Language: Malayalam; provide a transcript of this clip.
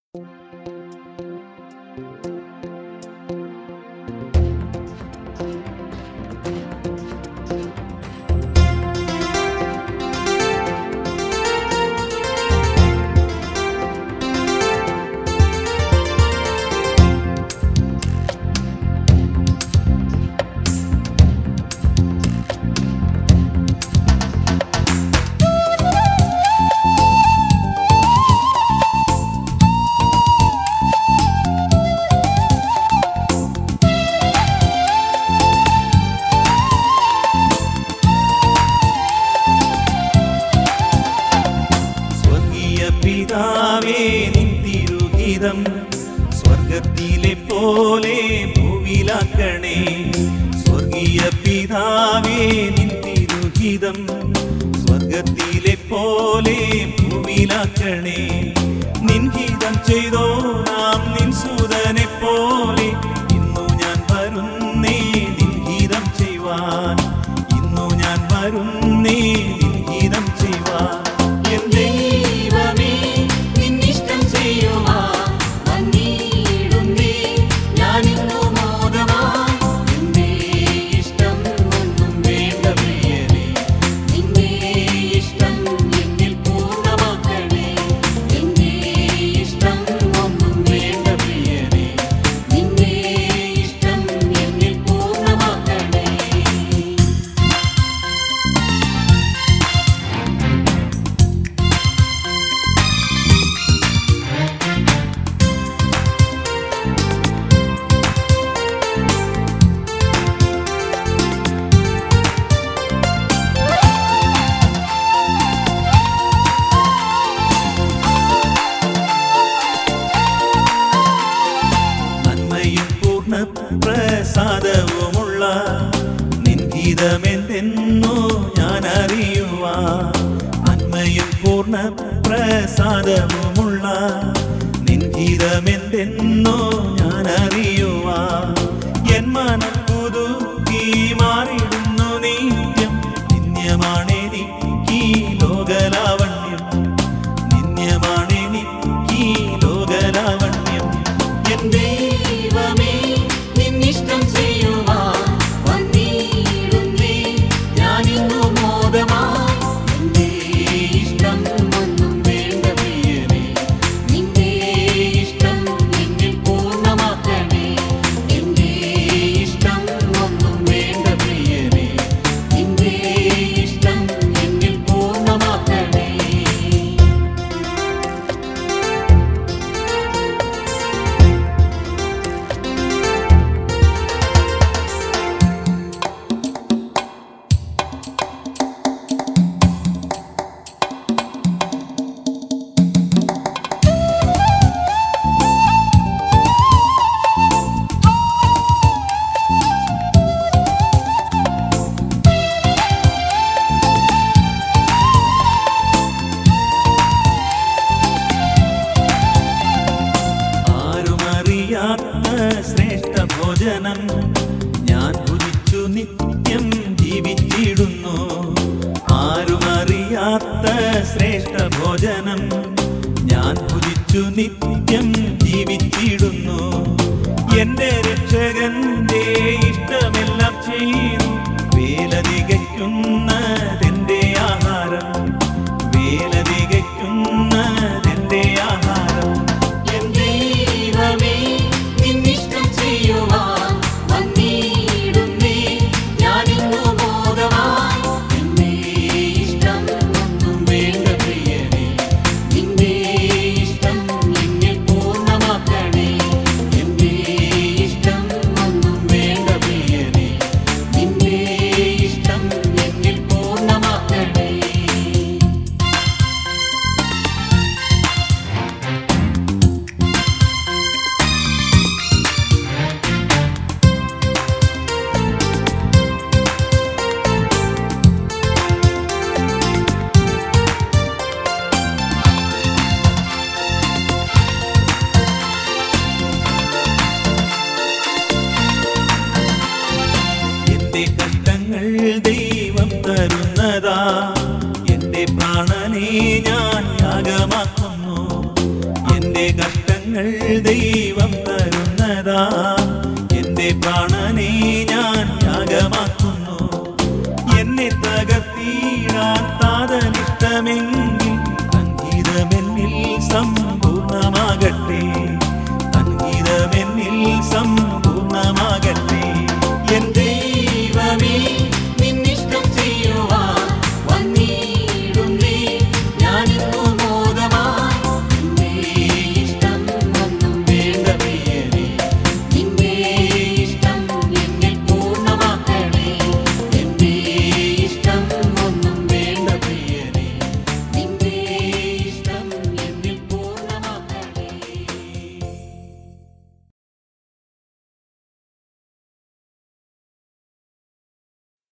സ്വർഗീയ പിതാവേ നിൻ തിരുഹിതം സ്വർഗത്തിലെ പോലെ ഭൂവിലാക്കണേ സ്വർഗീയ പിതാവേ നിൻ തിരുഹിതം സ്വർഗത്തിലെ പോലെ ഭൂവിലാക്കണേ നിൻ ഹിതം ചെയ്തോ നാം നിൻ സൂതനെ പോലെ ഇന്നു ഞാൻ വരുന്നേ നിൻ ഹിതം ചെയ്യുവാൻ ഇന്നു ഞാൻ വരുന്നേ നിൻ ഹിതം ചെയ്യുവാൻ എൻ ദൈവമേ നിന്നിഷ്ടം ചെയ്യുവാൻ വന്നിടുന്നേ ഞാനിന്നു മോദമായി നിന്റെ ഇഷ്ടം ഒന്നും വേണ്ട പ്രിയനേ നിന്റെ ഇഷ്ടം എന്നിൽ പൂർണ്ണമാക്കണേ നിന്റെ ഇഷ്ടം ഒന്നും വേണ്ട പ്രിയനേ നിന്റെ ഇഷ്ടം എന്നിൽ പൂർണ്ണമാക്കണേ നന്മയും പൂർണ്ണ പ്രസാദവുമുള്ള നിൻഗീതമെന്തെന്നോ ഞാൻ അറിയുവാ നന്മയും പൂർണ്ണ പ്രസാദവുമുള്ള നിൻഗീതമെന്തെന്നോ ഞാൻ അറിയുവാ എൻ മനം പുതുക്കി മാറിടുന്നു നിത്യം നിന്യമാണെനിക്ക് ലോകലാവണ്യം നിന്യമാണെനിക്ക് ലോകലാവണ്യം എൻ ദൈവമേ നിന്നിഷ്ടം ചെയ്യുവാൻ വന്നിടുന്നേ ഞാനിന്നു മോദമായി നിന്റെ ഇഷ്ടം ഒന്നും വേണ്ട പ്രിയനേ നിന്റെ ഇഷ്ടം എന്നിൽ പൂർണ്ണമാക്കണേ എന്റെ ഇഷ്ടം ഒന്നും വേണ്ട പ്രിയനേ നിന്റെ ഇഷ്ടം എന്നിൽ പൂർണ്ണമാക്കണേ ആരുമറിയാത്ത ശ്രേഷ്ഠ ഭോജനം ഞാൻ ഭുജിച്ചു നിത്യം ജീവിച്ചിടുന്നു ആരുമറിയാത്ത ശ്രേഷ്ഠ ഭോജനം ഞാൻ ഭുജിച്ചു നിത്യം ജീവിച്ചിടുന്നു എന്റെ രക്ഷകന്റെ ഇഷ്ടമെല്ലാം ചെയ്തു വേല തികയ്ക്കുന്നതെന്റെ ആഹാരം വേല തികയ്ക്കുന്നതെന്റെ ആഹാരം എൻ ദൈവമേ നിന്നിഷ്ടം ചെയ്യുവാൻ വന്നിടുന്നേ ഞാനിന്നു മോദമായി നിന്റെ ഇഷ്ടം ഒന്നും വേണ്ട പ്രിയനേ നിന്റെ ഇഷ്ടം എന്നിൽ പൂർണ്ണമാക്കണേ എന്റെ ഇഷ്ടം ഒന്നും വേണ്ട പ്രിയനേ നിന്റെ ഇഷ്ടം എന്നിൽ പൂർണ്ണമാക്കണേ എന്റെ കഷ്ടങ്ങൾ ദൈവം തരുന്നതാ എന്റെ പ്രാണനെ ഞാൻ യാഗമാക്കുന്നു എന്റെ കഷ്ടങ്ങൾ കഷ്ടങ്ങൾ ദൈവം തരുന്നതാ എന്റെ പ്രാണനെ